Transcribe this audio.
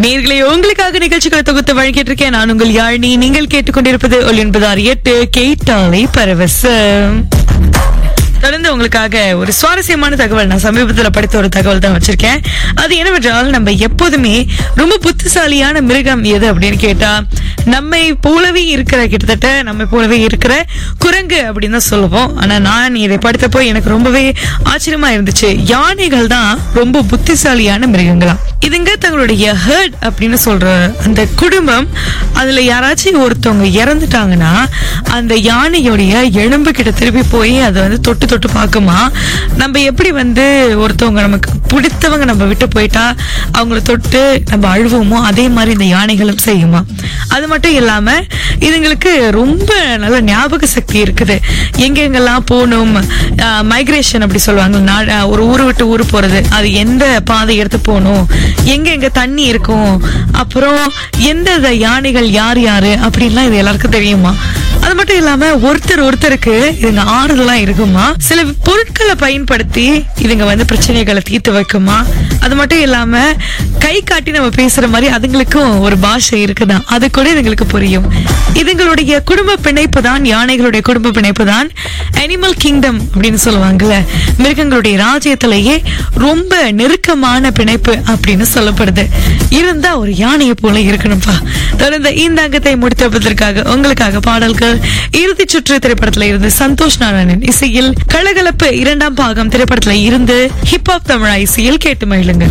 நேர்களை உங்களுக்காக நிகழ்ச்சிகளை தொகுத்து வழங்கிட்டு இருக்கேன் நான் உங்கள் யாழினி நீங்கள் கேட்டுக்கொண்டிருப்பது ஒளி என்பதார் எட்டு கேட்டாலை பரவசம் தொடர்ந்து உங்களுக்காக ஒரு சுவாரஸ்யமான தகவல் நான் சமீபத்துல படித்த ஒரு தகவல் தான் வச்சிருக்கேன் அது என்னவென்றால் நம்ம எப்போதுமே ரொம்ப புத்திசாலியான மிருகம் எது அப்படின்னு கேட்டா நம்மை போலவே இருக்கிற கிட்டத்தட்ட நம்மை போலவே இருக்கிற குரங்கு அப்படின்னு தான் சொல்லுவோம் ஆனா நான் இதை படித்தப்போ எனக்கு ரொம்பவே ஆச்சரியமா இருந்துச்சு யானைகள் தான் ரொம்ப புத்திசாலியான மிருகங்களாம் இதுங்க தங்களுடைய ஹர்ட் அப்படின்னு சொல்ற அந்த குடும்பம் அதுல யாராச்சும் ஒருத்தவங்க இறந்துட்டாங்கன்னா அந்த யானையுடைய எலும்பு கிட்ட திருப்பி போய் அதை வந்து தொட்டு தொட்டு பார்க்குமா நம்ம எப்படி வந்து ஒருத்தவங்க நமக்கு பிடித்தவங்க நம்ம விட்டு போயிட்டா அவங்கள தொட்டு நம்ம அழுவோமோ அதே மாதிரி இந்த யானைகளும் செய்யுமா அது மட்டும் இல்லாம இதுங்களுக்கு ரொம்ப நல்ல ஞாபக சக்தி இருக்குது எங்கெங்கெல்லாம் போகணும் மைக்ரேஷன் அப்படி சொல்லுவாங்க நா- ஒரு ஊரு விட்டு ஊர் போறது அது எந்த பாதை எடுத்து போகணும் எங்க எங்க தண்ணி இருக்கும் அப்புறம் எந்த யானைகள் யார் யாரு அப்படின்லாம் இது எல்லாருக்கும் தெரியுமா அது மட்டும் இல்லாம ஒருத்தர் ஒருத்தருக்கு இதுங்க ஆறுதலா இருக்குமா சில பொருட்களை பயன்படுத்தி இதுங்க வந்து பிரச்சனைகளை தீர்த்து வைக்குமா அது மட்டும் இல்லாம கை காட்டி நம்ம பேசுற மாதிரி அதுங்களுக்கும் ஒரு பாஷை இருக்குதான் அது கூட இதுங்களுக்கு புரியும் இதுங்களுடைய குடும்ப பிணைப்பு தான் யானைகளுடைய குடும்ப பிணைப்பு தான் அனிமல் கிங்டம் அப்படின்னு சொல்லுவாங்கல்ல மிருகங்களுடைய ராஜ்யத்திலேயே ரொம்ப நெருக்கமான பிணைப்பு அப்படின்னு சொல்லப்படுது இருந்தா ஒரு யானையை போல இருக்கணும்ப்பா தொடர்ந்து இந்த அங்கத்தை முடித்தப்பதற்காக உங்களுக்காக பாடல்கள் இறுதி சுற்று திரைப்படத்துல இருந்து சந்தோஷ் நாராயணன் இசையில் கலகலப்பு இரண்டாம் பாகம் திரைப்படத்துல இருந்து ஹிப்ஹாப் தமிழா இசையில் கேட்டு மகிழுங்க